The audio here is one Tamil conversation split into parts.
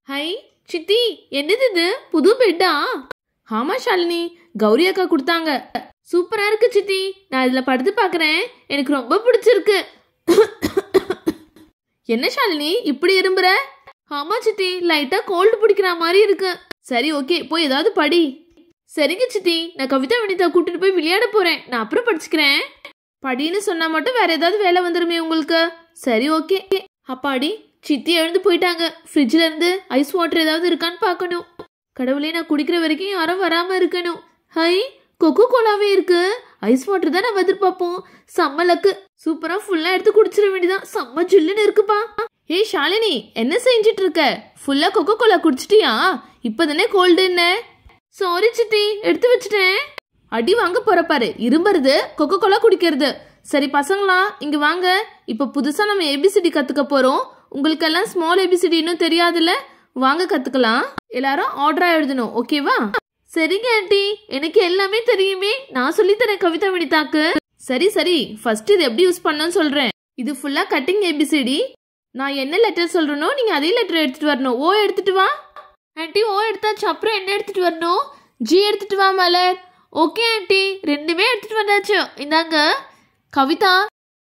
ஹை சித்தி என்னது இது புது பெட்டா ஆமா ஷாலினி கௌரி அக்கா கொடுத்தாங்க சூப்பரா இருக்கு சித்தி நான் இதுல படுத்து பார்க்கறேன் எனக்கு ரொம்ப பிடிச்சிருக்கு என்ன ஷாலினி இப்படி இரும்புற ஆமா சித்தி லைட்டா கோல்டு பிடிக்கிற மாதிரி இருக்கு சரி ஓகே போய் ஏதாவது படி சரிங்க சித்தி நான் கவிதா வினிதா கூட்டிட்டு போய் விளையாட போறேன் நான் அப்புறம் படிச்சுக்கிறேன் படின்னு சொன்னா மட்டும் வேற ஏதாவது வேலை வந்துருமே உங்களுக்கு சரி ஓகே அப்பாடி சித்தி எழுந்து போயிட்டாங்க ஃப்ரிட்ஜ்ல இருந்து ஐஸ் வாட்டர் ஏதாவது இருக்கான்னு பார்க்கணும் கடவுளே நான் குடிக்கிற வரைக்கும் யாரும் வராம இருக்கணும் ஹை கொக்கோ கோலாவே இருக்கு ஐஸ் வாட்டர் தான் நம்ம எதிர்பார்ப்போம் செம்ம லக்கு சூப்பரா ஃபுல்லா எடுத்து குடிச்சிட வேண்டியதான் செம்ம ஜில்லுன்னு இருக்குப்பா ஏய் ஷாலினி என்ன செஞ்சிட்டு இருக்க ஃபுல்லா கொக்கோ கோலா குடிச்சிட்டியா இப்பதானே கோல்டு என்ன சாரி சித்தி எடுத்து வச்சிட்டேன் அடி வாங்க போற பாரு இரும்புறது கொக்கோ கோலா குடிக்கிறது சரி பசங்களா இங்க வாங்க இப்ப புதுசா நம்ம ஏபிசிடி கத்துக்க போறோம் உங்களுக்கெல்லாம் ஸ்மால் ஏபிசிடி இன்னும் தெரியாதுல்ல வாங்க கத்துக்கலாம் எல்லாரும் ஆர்டரா எழுதணும் ஓகேவா சரிங்க ஆண்டி எனக்கு எல்லாமே தெரியுமே நான் சொல்லித்தரேன் கவிதா வினிதாக்கு சரி சரி ஃபர்ஸ்ட் இது எப்படி யூஸ் பண்ணணும்னு சொல்றேன் இது ஃபுல்லா கட்டிங் ஏபிசிடி நான் என்ன லெட்டர் சொல்றேனோ நீங்க அதே லெட்டர் எடுத்துட்டு வரணும் ஓ எடுத்துட்டு வா ஆண்டி ஓ எடுத்தாச்சு அப்புறம் என்ன எடுத்துட்டு வரணும் ஜி எடுத்துட்டு வா மலர் ஓகே ஆண்டி ரெண்டுமே எடுத்துட்டு வந்தாச்சு இந்தாங்க கவிதா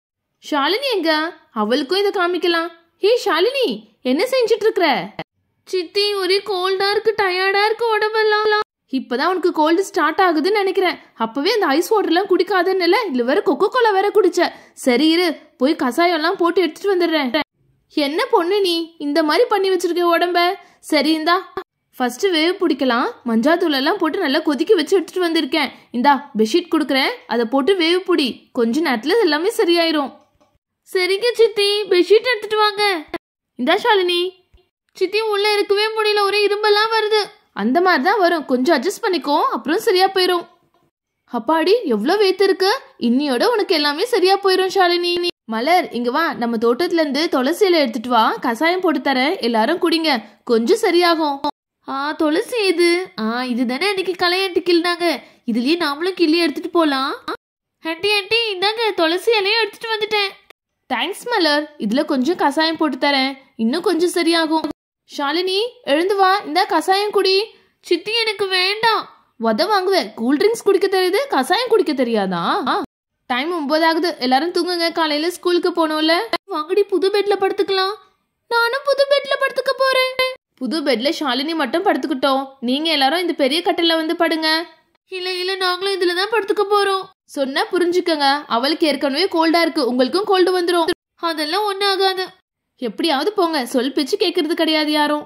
ஷாலினி எங்க அவளுக்கும் இதை காமிக்கலாம் ஹே ஷாலினி என்ன செஞ்சுட்டு இருக்கிற சித்தி ஒரே கோல்டா இருக்கு டயர்டா இருக்கு உடம்பெல்லாம் இப்பதான் உனக்கு கோல்டு ஸ்டார்ட் ஆகுதுன்னு நினைக்கிறேன் அப்பவே அந்த ஐஸ் வாட்டர் எல்லாம் குடிக்காதன்னு இல்ல வேற கொக்கோ கோலா வேற குடிச்ச சரி இரு போய் கசாயம் எல்லாம் போட்டு எடுத்துட்டு வந்துடுறேன் என்ன பொண்ணு நீ இந்த மாதிரி பண்ணி வச்சிருக்க உடம்ப சரி இந்தா ஃபர்ஸ்ட் வேவு பிடிக்கலாம் மஞ்சாத்தூள் எல்லாம் போட்டு நல்லா கொதிக்க வச்சு எடுத்துட்டு வந்திருக்கேன் இந்தா பெட்ஷீட் கொடுக்குறேன் அதை போட்டு வேவு பிடி கொஞ்ச நேரத்துல இது எல்லாமே சரியாயிரும் சரிங்க சித்தி பெட்ஷீட் எடுத்துட்டு வாங்க இந்தா ஷாலினி சித்தி உள்ள இருக்கவே முடியல ஒரே இரும்பெல்லாம் வருது அந்த மாதிரி தான் வரும் கொஞ்சம் அட்ஜஸ்ட் பண்ணிக்கோ அப்புறம் சரியா போயிடும் அப்பாடி எவ்வளோ வேத்து இருக்கு இன்னியோட உனக்கு எல்லாமே சரியா போயிடும் ஷாலினி மலர் இங்க வா நம்ம தோட்டத்துல இருந்து துளசி இலை எடுத்துட்டு வா கசாயம் போட்டு தரேன் எல்லாரும் குடிங்க கொஞ்சம் சரியாகும் ஆ துளசி இது ஆ இதுதானே அன்னைக்கு கலையாண்டி கிள்னாங்க இதுலயே நாமளும் கிள்ளி எடுத்துட்டு போலாம் ஆண்டி ஆண்டி இந்தாங்க துளசி இலையும் எடுத்துட்டு வந்துட்டேன் தேங்க்ஸ் மலர் இதுல கொஞ்சம் கசாயம் போட்டு தரேன் இன்னும் கொஞ்சம் சரியாகும் ஷாலினி எழுந்து வா இந்த கசாயம் குடி சித்தி எனக்கு வேண்டாம் உத வாங்குவேன் கூல் ட்ரிங்க்ஸ் குடிக்க தெரியுது கசாயம் குடிக்க தெரியாதா டைம் ஒன்பது ஆகுது எல்லாரும் தூங்குங்க காலையில ஸ்கூலுக்கு போனோம்ல வாங்கடி புது பெட்ல படுத்துக்கலாம் நானும் புது பெட்ல படுத்துக்க போறேன் புது பெட்ல ஷாலினி மட்டும் படுத்துக்கிட்டோம் நீங்க எல்லாரும் இந்த பெரிய கட்டில வந்து படுங்க இல்ல இல்ல நாங்களும் இதுல தான் படுத்துக்க போறோம் சொன்னா புரிஞ்சுக்கங்க அவளுக்கு ஏற்கனவே கோல்டா இருக்கு உங்களுக்கும் கோல்டு வந்துரும் அதெல்லாம் ஒண்ணு ஆகாது எப்படியாவது போங்க சொல் பேச்சு கேக்குறது கிடையாது யாரும்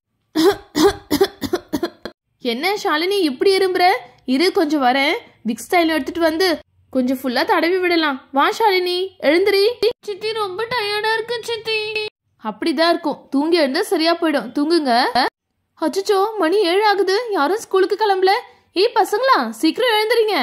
என்ன ஷாலினி இப்படி இரும்புற இரு கொஞ்சம் வரேன் விக்ஸ் ஸ்டைல் எடுத்துட்டு வந்து கொஞ்சம் ஃபுல்லா தடவி விடலாம் வா ஷாலினி எழுந்திரி சித்தி ரொம்ப டயர்டா இருக்கு சித்தி அப்படிதான் இருக்கும் தூங்கி எழுந்தா சரியா போயிடும் தூங்குங்க அச்சச்சோ மணி ஏழு ஆகுது யாரும் ஸ்கூலுக்கு கிளம்பல ஏய் பசங்களா சீக்கிரம் எழுந்துறீங்க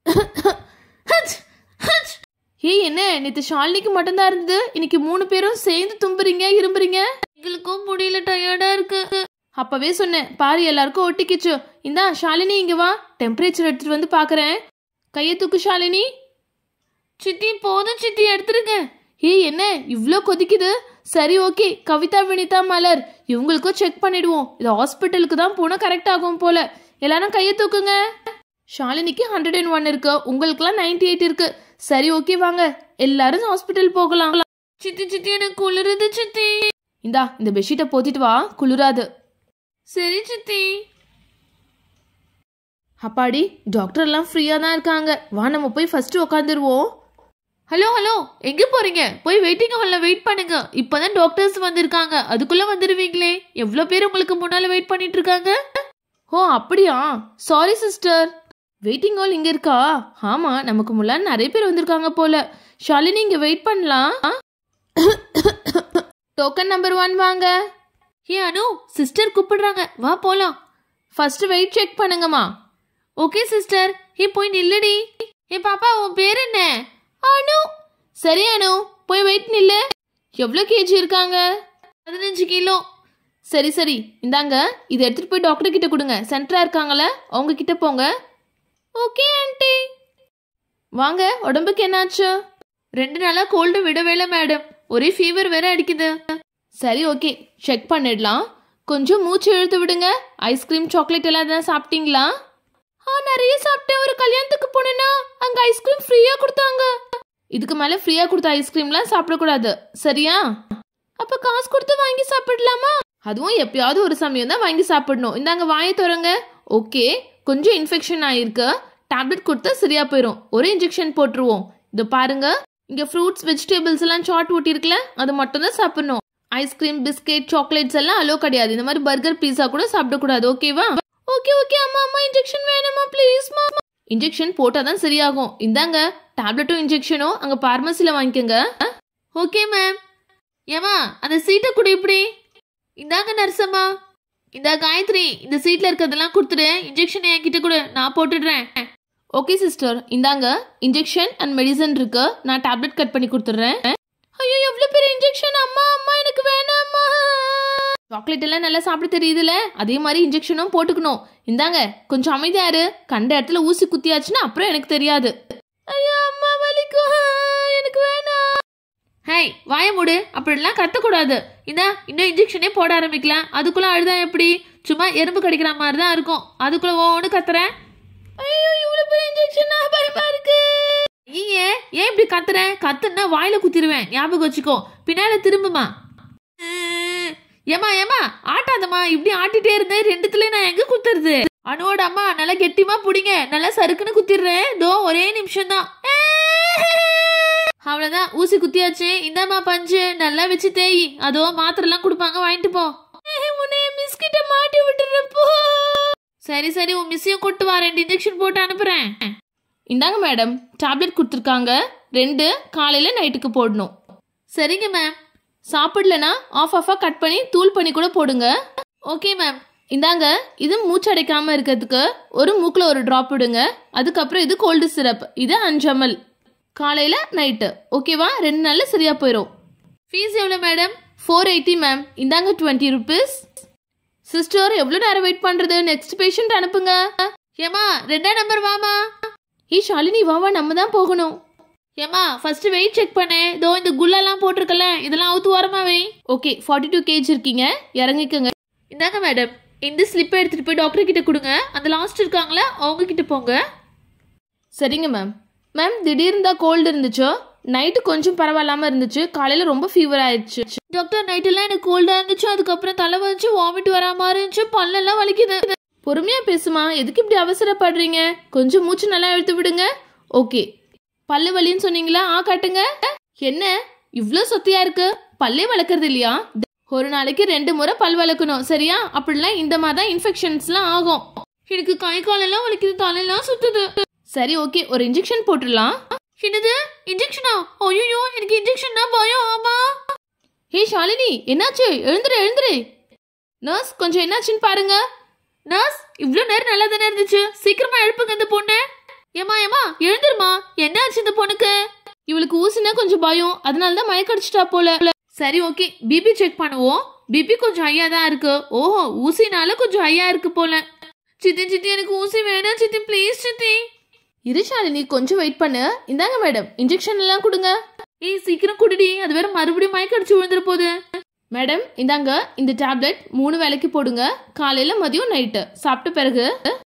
ஏய் என்ன நேத்து ஷாலினிக்கு மட்டும்தான் இருந்தது இன்னைக்கு மூணு பேரும் சேர்ந்து தும்புறீங்க இரும்புறீங்க எங்களுக்கும் முடியல டயர்டா இருக்கு அப்பவே சொன்னேன் பாரு எல்லாருக்கும் ஒட்டிக்கிச்சு இந்தா ஷாலினி இங்க வா டெம்பரேச்சர் எடுத்துட்டு வந்து பாக்குறேன் கையை தூக்கு ஷாலினி சித்தி போதும் சித்தி எடுத்துருங்க ஏய் என்ன இவ்ளோ கொதிக்குது சரி ஓகே கவிதா வினிதா மலர் இவங்களுக்கும் செக் பண்ணிடுவோம் இது ஹாஸ்பிட்டலுக்கு தான் போனா கரெக்ட் ஆகும் போல எல்லாரும் கையை தூக்குங்க ஷாலினிக்கு ஹண்ட்ரட் அண்ட் ஒன் இருக்கு உங்களுக்குலாம் நைன்டி எயிட் இருக்கு சரி ஓகே வாங்க எல்லாரும் ஹாஸ்பிட்டல் போகலாம் சித்தி சித்தி எனக்கு குளிருது சித்தி இந்தா இந்த பெட்ஷீட்டை போத்திட்டு வா குளிராது சரி சித்தி அப்பாடி டாக்டர் எல்லாம் ஃப்ரீயா தான் இருக்காங்க வா நம்ம போய் ஃபர்ஸ்ட் உட்காந்துருவோம் ஹலோ ஹலோ எங்க போறீங்க போய் வெயிட்டிங் ஹால்ல வெயிட் பண்ணுங்க இப்பதான் டாக்டர்ஸ் வந்திருக்காங்க அதுக்குள்ள வந்துருவீங்களே எவ்வளவு பேர் உங்களுக்கு முன்னால வெயிட் பண்ணிட்டு இருக்காங்க ஓ அப்படியா சாரி சிஸ்டர் வெயிட்டிங் ஹால் இங்க இருக்கா ஆமா நமக்கு முன்னாடி நிறைய பேர் வந்திருக்காங்க போல ஷாலினி இங்க வெயிட் பண்ணலாம் டோக்கன் நம்பர் ஒன் வாங்க ஏ அனு சிஸ்டர் கூப்பிடுறாங்க வா போலாம் ஃபர்ஸ்ட் வெயிட் செக் பண்ணுங்கம்மா ஓகே சிஸ்டர் ஏ போய் நில்லுடி ஏ பாப்பா உன் பேர் என்ன அனு சரி அனு போய் வெயிட் நில்லு எவ்வளோ கேஜி இருக்காங்க பதினஞ்சு கிலோ சரி சரி இந்தாங்க இதை எடுத்துட்டு போய் டாக்டர் கிட்ட கொடுங்க சென்டரா இருக்காங்களே அவங்க கிட்ட போங்க ஓகே ஆண்டி வாங்க உடம்புக்கு என்னாச்சு ரெண்டு நாளா கோல்டு விடவே இல்லை மேடம் ஒரே ஃபீவர் வேற அடிக்குது சரி ஓகே செக் பண்ணிடலாம் கொஞ்சம் மூச்சு இழுத்து விடுங்க ஐஸ்கிரீம் சாக்லேட் எல்லாம் எதாவது சாப்பிட்டீங்களா ஆ நிறைய சாப்பிட்டேன் ஒரு கல்யாணத்துக்கு போனேன்னா அங்க ஐஸ்கிரீம் ஃப்ரீயா கொடுத்தாங்க இதுக்கு மேல ஃப்ரீயா கொடுத்த ஐஸ்கிரீம்லாம் சாப்பிடக்கூடாது சரியா அப்ப காசு கொடுத்து வாங்கி சாப்பிடலாமா அதுவும் எப்பயாவது ஒரு சமயம் தான் வாங்கி சாப்பிடணும் இந்தாங்க வாயை திறங்க ஓகே கொஞ்சம் இன்ஃபெக்ஷன் ஆயிருக்கு டேப்லெட் கொடுத்தா சரியா போயிடும் ஒரு இன்ஜெக்ஷன் போட்டுருவோம் இது பாருங்க இங்க ஃப்ரூட்ஸ் வெஜிடபிள்ஸ் எல்லாம் சாட் ஊட்டி இருக்குல்ல அது மட்டும் தான் சாப்பிடணும் ஐஸ்கிரீம் பிஸ்கெட் சாக்லேட்ஸ் எல்லாம் அலோ கிடையாது இந்த மாதிரி பர்கர் பீஸா கூட சாப்பிடக்கூடாது ஓகேவா ஓகே ஓகே அம்மா அம்மா இன்ஜெக்ஷன் வேணுமா ப்ளீஸ் இன்ஜெக்ஷன் போட்டால் தான் சரியாகும் இந்தாங்க டேப்லெட்டும் இன்ஜெக்ஷனும் அங்கே பார்மசியில் வாங்கிக்கோங்க ஓகே மேம் ஏமா அந்த சீட்டை கூட இப்படி இந்தாங்க நர்சம்மா இந்த காயத்ரி இந்த சீட்டில் இருக்கிறதெல்லாம் கொடுத்துடு இன்ஜெக்ஷன் என்கிட்ட கொடு நான் போட்டுடுறேன் ஓகே சிஸ்டர் இந்தாங்க இன்ஜெக்ஷன் அண்ட் மெடிசன் இருக்கு நான் டேப்லெட் கட் பண்ணி கொடுத்துட்றேன் ஐயோ எவ்வளோ பெரிய இன்ஜெக்ஷன் அம்மா அம்மா எனக்கு வேணாம்மா சாக்லேட் எல்லாம் நல்லா சாப்பிட தெரியுதுல அதே மாதிரி இன்ஜெக்ஷனும் போட்டுக்கணும் இந்தாங்க கொஞ்சம் அமைதியா இரு கண்ட இடத்துல ஊசி குத்தியாச்சுன்னா அப்புறம் எனக்கு தெரியாது ஐயோ அம்மா வலிக்கும் எனக்கு வேணாம் ஹேய் வாய மூடு அப்படிலாம் கத்தக்கூடாது இந்தா இன்னும் இன்ஜெக்ஷனே போட ஆரம்பிக்கலாம் அதுக்குள்ள அழுதா எப்படி சும்மா எறும்பு கடிக்கிற மாதிரி தான் இருக்கும் அதுக்குள்ள ஓன்னு கத்துறேன் ஐயோ இவ்வளவு பெரிய இன்ஜெக்ஷன் பயமா இருக்கு ஐயே ஏன் இப்படி கத்துற கத்துனா வாயில குத்திடுவேன் ஞாபகம் வச்சுக்கோ பின்னால திரும்புமா உம், ஏம்மா ஏம்மா ஆட்டாதம்மா இப்படி ஆட்டிட்டே இருந்தேன் ரெண்டுத்துல நான் எங்க குத்துறது அனுவோட அம்மா நல்லா கெட்டிமா புடிங்க நல்லா சறுக்குன்னு குத்திடுறேன் தோ ஒரே நிமிஷம் தான் அவ்வளவுதான் ஊசி குத்தியாச்சு இந்தாம்மா பஞ்சு நல்லா வச்சு தேய் அதோ மாத்திரைலாம் கொடுப்பாங்க வாங்கிட்டு போ உன்னை மிஸ் கிட்ட மாட்டி விட்டுறப்போ சரி சரி உன் மிஸ்ஸையும் கூட்டு வா ரெண்டு இன்ஜெக்ஷன் போட்டு அனுப்புறேன் இந்தாங்க மேடம் டேப்லெட் கொடுத்துருக்காங்க ரெண்டு காலையில் நைட்டுக்கு போடணும் சரிங்க மேம் சாப்பிடலனா ஆஃப் ஆஃபாக கட் பண்ணி தூள் பண்ணி கூட போடுங்க ஓகே மேம் இந்தாங்க இது மூச்சடைக்காம இருக்கிறதுக்கு ஒரு மூக்கில் ஒரு ட்ராப் விடுங்க அதுக்கப்புறம் இது கோல்டு சிரப் இது அஞ்சமல் காலையில் நைட்டு ஓகேவா ரெண்டு நாளில் சரியாக போயிடும் ஃபீஸ் எவ்வளோ மேடம் ஃபோர் எயிட்டி மேம் இந்தாங்க டுவெண்ட்டி ருபீஸ் சிஸ்டர் எவ்வளோ நேரம் வெயிட் பண்ணுறது நெக்ஸ்ட் பேஷண்ட் அனுப்புங்க ஏமா ரெண்டாம் நம்பர் வாமா ஏ ஷாலினி வாவா நம்ம தான் போகணும் ஏமா ஃபர்ஸ்ட் வெயிட் செக் பண்ணேன் இதோ இந்த குள்ளெல்லாம் போட்டிருக்கல இதெல்லாம் அவுத்து ஓரமா வை ஓகே ஃபார்ட்டி டூ கேஜ் இருக்கீங்க இறங்கிக்கோங்க இந்தாங்க மேடம் இந்த ஸ்லிப்பை எடுத்துட்டு போய் டாக்டர் கிட்ட கொடுங்க அந்த லாஸ்ட் இருக்காங்களா அவங்க கிட்ட போங்க சரிங்க மேம் மேம் திடீர்னு தான் கோல்டு இருந்துச்சோ நைட்டு கொஞ்சம் பரவாயில்லாம இருந்துச்சு காலையில ரொம்ப ஃபீவர் ஆயிடுச்சு டாக்டர் நைட்டெல்லாம் எனக்கு கோல்டா இருந்துச்சு அதுக்கப்புறம் தலை வந்துச்சு வாமிட் வரா மாதிரி இருந்துச்சு பல்லெல்லாம் வலிக்குது பொறுமையா பேசுமா எதுக்கு இப்படி அவசரப்படுறீங்க கொஞ்சம் மூச்சு நல்லா இழுத்து விடுங்க ஓகே பல்லு வலின்னு சொன்னீங்களா ஆ காட்டுங்க என்ன இவ்ளோ சொத்தியா இருக்கு பல்லே வளர்க்கறது இல்லையா ஒரு நாளைக்கு ரெண்டு முறை பல் வளர்க்கணும் சரியா அப்படிலாம் இந்த மாதிரி தான் இன்ஃபெக்ஷன்ஸ்லாம் ஆகும் எனக்கு கை காலெல்லாம் வலிக்குது தலையெல்லாம் சுத்துது சரி ஓகே ஒரு இன்ஜெக்ஷன் போட்டுடலாம் என்னது இன்ஜெக்ஷனா ஐயோ எனக்கு இன்ஜெக்ஷன்னா பயம் ஆமா ஹே ஷாலினி என்னாச்சு எழுந்துரு எழுந்துரு நர்ஸ் கொஞ்சம் என்னாச்சுன்னு பாருங்க நர்ஸ் இவ்ளோ நேரம் நல்லா தானே இருந்துச்சு சீக்கிரமா எழுப்புங்க இந்த பொண்ணு ஏமா ஏமா எழுந்துருமா என்னாச்சு இந்த பொண்ணுக்கு இவளுக்கு ஊசினா கொஞ்சம் பயம் அதனால தான் மயக்கடிச்சிட்டா போல சரி ஓகே பிபி செக் பண்ணுவோம் பிபி கொஞ்சம் ஹையா தான் இருக்கு ஓஹோ ஊசினால கொஞ்சம் ஹையா இருக்கு போல சித்தி சித்தி எனக்கு ஊசி வேணாம் சித்தி ப்ளீஸ் சித்தி இருஷாலினி கொஞ்சம் வெயிட் பண்ணு இந்தாங்க மேடம் இன்ஜெக்ஷன் எல்லாம் கொடுங்க ஏய் சீக்கிரம் குடுடி அது வேற மறுபடியும் மயக்கடிச்சு விழுந்துற போகுது மேடம் இந்தாங்க இந்த டேப்லெட் மூணு வேளைக்கு போடுங்க காலையில மதியம் நைட்டு சாப்பிட்ட பிறகு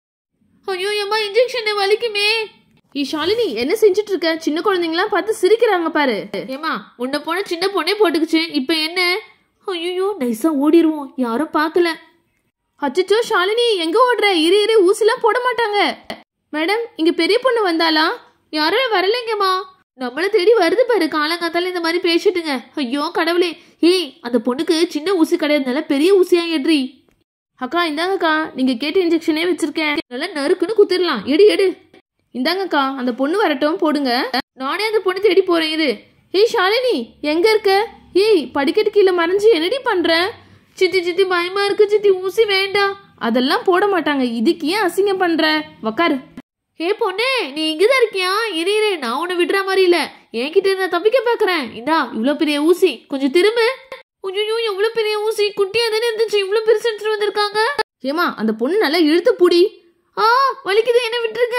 ஐயோ அம்மா இன்ஜெக்ஷன் வலிக்குமே ஏ ஷாலினி என்ன செஞ்சுட்டு இருக்க சின்ன குழந்தைங்களாம் பார்த்து சிரிக்கிறாங்க பாரு ஏமா உன்னை போன சின்ன பொண்ணே போட்டுக்குச்சு இப்போ என்ன ஐயோ நைஸா ஓடிடுவோம் யாரும் பார்க்கல அச்சச்சோ ஷாலினி எங்க ஓடுற இரு இரு ஊசிலாம் போட மாட்டாங்க மேடம் இங்க பெரிய பொண்ணு வந்தாளா யாரும் வரலைங்கம்மா நம்மள தேடி வருது பாரு காலங்காத்தால இந்த மாதிரி பேசிட்டுங்க ஐயோ கடவுளே ஏய் அந்த பொண்ணுக்கு சின்ன ஊசி கிடையாதுனால பெரிய ஊசியா எடுறி அக்கா இந்தாங்கக்கா நீங்க கேட்ட இன்ஜெக்ஷனே வச்சிருக்கேன் நல்லா நறுக்குன்னு குத்திடலாம் எடு எடு இந்தாங்கக்கா அந்த பொண்ணு வரட்டும் போடுங்க நானே அந்த பொண்ணு தேடி போறேன் இரு ஏய் ஷாலினி எங்க இருக்க ஏய் படிக்கட்டு கீழே மறைஞ்சு என்னடி பண்ற சித்தி சித்தி பயமா இருக்கு சித்தி ஊசி வேண்டாம் அதெல்லாம் போட மாட்டாங்க இதுக்கு ஏன் அசிங்கம் பண்ற உக்காரு ஏ பொண்ணே நீ இங்கதான் இருக்கியா இரு இரு நான் உன்னை விடுற மாதிரி இல்ல என்கிட்ட இருந்தா தப்பிக்க பாக்குறேன் இந்தா இவ்ளோ பெரிய ஊசி கொஞ்சம் திரும்பு ஐயோ எவ்வளவு பெரிய ஊசி குட்டியா தானே இருந்துச்சு இவ்வளவு பெருசு எடுத்துட்டு வந்திருக்காங்க ஏமா அந்த பொண்ணு நல்லா இழுத்து பூடி ஆ வலிக்குது என்ன விட்டுருக்க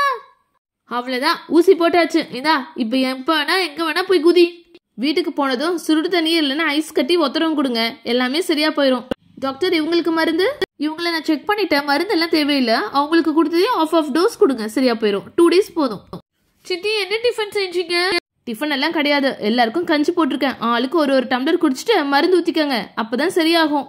அவ்வளவுதான் ஊசி போட்டாச்சு இந்தா இப்ப எப்ப வேணா எங்க வேணா போய் குதி வீட்டுக்கு போனதும் சுருடு தண்ணி இல்லைன்னா ஐஸ் கட்டி ஒத்தரம் கொடுங்க எல்லாமே சரியா போயிடும் டாக்டர் இவங்களுக்கு மருந்து இவங்கள நான் செக் பண்ணிட்டேன் மருந்து எல்லாம் தேவையில்லை அவங்களுக்கு கொடுத்ததே ஆஃப் ஆஃப் டோஸ் கொடுங்க சரியா போயிடும் டூ டேஸ் போதும் சித்தி என்ன டிஃபன் செஞ்சீங்க டிஃபன் எல்லாம் கிடையாது எல்லாருக்கும் கஞ்சி போட்டிருக்கேன் ஆளுக்கு ஒரு ஒரு டம்ளர் குடிச்சிட்டு மருந்து ஊத்திக்கங்க அப்பதான் சரியாகும்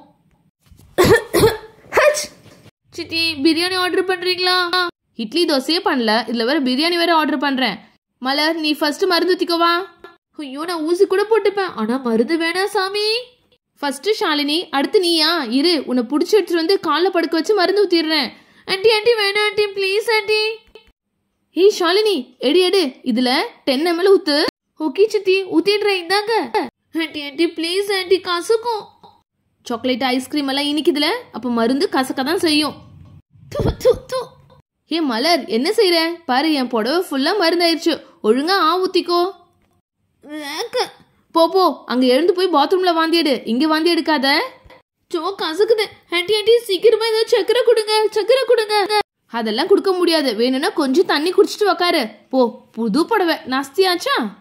ஹச்! சித்தி பிரியாணி ஆர்டர் பண்றீங்களா இட்லி தோசையே பண்ணல இதுல வேற பிரியாணி வேற ஆர்டர் பண்றேன் மலர் நீ ஃபர்ஸ்ட் மருந்து ஊத்திக்கோவா ஐயோ நான் ஊசி கூட போட்டுப்பேன் ஆனா மருந்து வேணாம் சாமி ஃபர்ஸ்ட் ஷாலினி அடுத்து நீயா இரு உன்னை புடிச்சு எடுத்துட்டு வந்து கால்ல படுக்க வச்சு மருந்து ஊத்திடுறேன் ஆண்டி ஆண்டி வேணாம் ஆண்டி ப்ளீஸ் ஆண்டி ஏய் ஷாலினி எடு எடு இதுல டென் எம்எல் ஊத்து ஓகே சித்தி ஊத்திடுறேன் இந்தாங்க ஆண்டி ஆண்டி ப்ளீஸ் ஆண்டி கசக்கும் சாக்லேட் ஐஸ்கிரீம் எல்லாம் இனிக்குதுல அப்ப மருந்து கசக்க தான் செய்யும் து, து, து. ஏ மலர் என்ன செய்யற பாரு என் புடவை ஃபுல்லா மருந்தாயிருச்சு ஒழுங்கா ஆ ஊத்திக்கோ வேக்க. போ போ அங்க எழுந்து போய் பாத்ரூம்ல வாந்தி எடு இங்க வாந்தி எடுக்காத சோ கசக்குது ஆண்டி ஆண்டி சீக்கிரமா ஏதோ சக்கரை கொடுங்க சக்கரை கொடுங்க அதெல்லாம் கொடுக்க முடியாது வேணும்னா கொஞ்சம் தண்ணி குடிச்சிட்டு உக்காரு போ புது புடவை நாஸ்தியாச்சா